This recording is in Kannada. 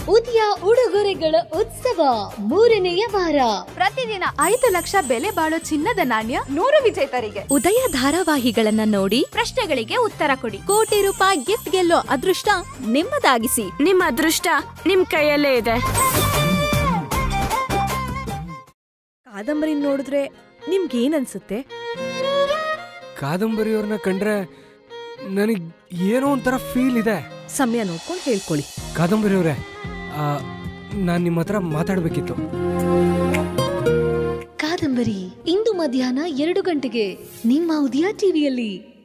ಉದಯ ಉಡುಗೊರೆಗಳ ಉತ್ಸವ ಮೂರನೆಯ ವಾರ ಪ್ರತಿದಿನ ಐದು ಲಕ್ಷ ಬೆಲೆ ಬಾಳೋ ಚಿನ್ನದ ನಾಣ್ಯ ನೂರು ವಿಜೇತರಿಗೆ ಉದಯ ಧಾರಾವಾಹಿಗಳನ್ನ ನೋಡಿ ಪ್ರಶ್ನೆಗಳಿಗೆ ಉತ್ತರ ಕೊಡಿ ಕೋಟಿ ರೂಪಾಯಿ ಗಿಫ್ಟ್ ಗೆಲ್ಲೋ ಅದೃಷ್ಟ ನಿಮ್ಮದಾಗಿಸಿ ನಿಮ್ಮ ಅದೃಷ್ಟ ನಿಮ್ ಕೈಯಲ್ಲೇ ಇದೆ ಕಾದಂಬರಿ ನೋಡಿದ್ರೆ ನಿಮ್ಗೇನನ್ಸುತ್ತೆ ಕಾದಂಬರಿಯವ್ರನ್ನ ಕಂಡ್ರೆ ನನಗೆ ಏನೋ ಒಂಥರ ಫೀಲ್ ಇದೆ ಸಮಯ ನೋಡ್ಕೊಂಡು ಹೇಳ್ಕೊಳ್ಳಿ ಕಾದಂಬರಿಯವ್ರೆ ನಾನು ನಿಮ್ಮ ಹತ್ರ ಮಾತಾಡಬೇಕಿತ್ತು ಕಾದಂಬರಿ ಇಂದು ಮಧ್ಯಾಹ್ನ ಎರಡು ಗಂಟೆಗೆ ನಿಮ್ಮ ಉದಯ ಟಿವಿಯಲ್ಲಿ